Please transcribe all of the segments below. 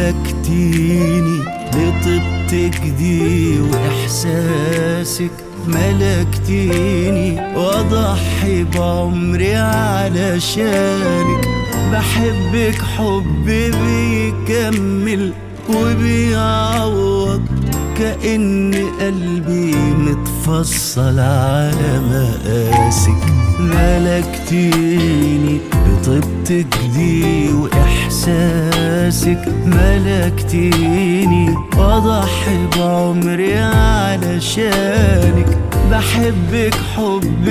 ملكتيني بطيبتك دي وإحساسك ملكتيني وأضحي بعمري علشانك بحبك حب بيكمل وبيعوض كأن قلبي متفصل على مقاسك ملكتيني بطيبتك دي وإحساسك ملكتيني وأضحي بعمري علشانك بحبك حب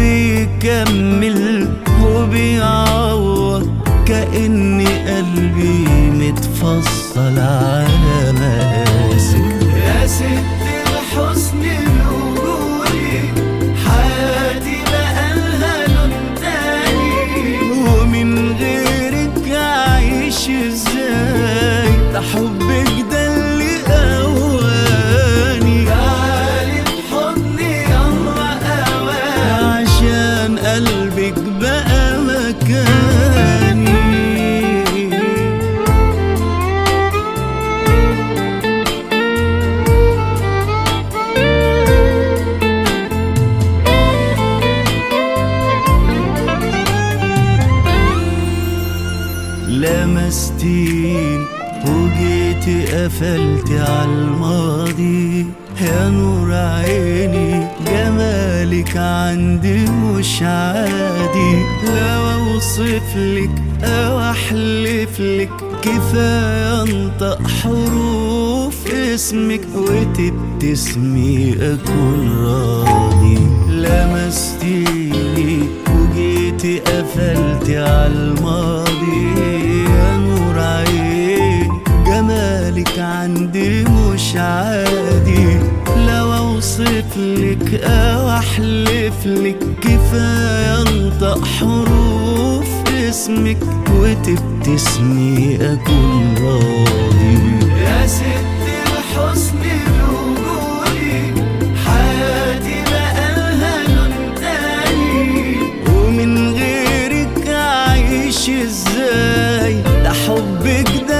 بيكمل وبيعوض كأن قلبي متفصل على مقاسك يا ست الحسن الوجودي حياتي بقالها لون تاني ومن غيرك أعيش ازاي ده حبك ده اللي قواني تعالي بحضني يلا أواني عشان قلبك بقى مكاني لمستين وجيتي قفلتي عالماضي يا نور عيني جمالك عندي مش عادي لو اوصف لك او احلف لك كفايه انطق حروف اسمك وتبتسمي اكون راضي لمستيني وجيتي قفلتي عالماضي يا نور عيني جمالك عندي مش عادي لو اوصف لك او احلف لك كفايه انطق حروف اسمك وتبتسمي اكون راضي يا ست الحسن الوجودي حياتي بقالها لون تاني ومن غيرك اعيش ازاي ده حبك ده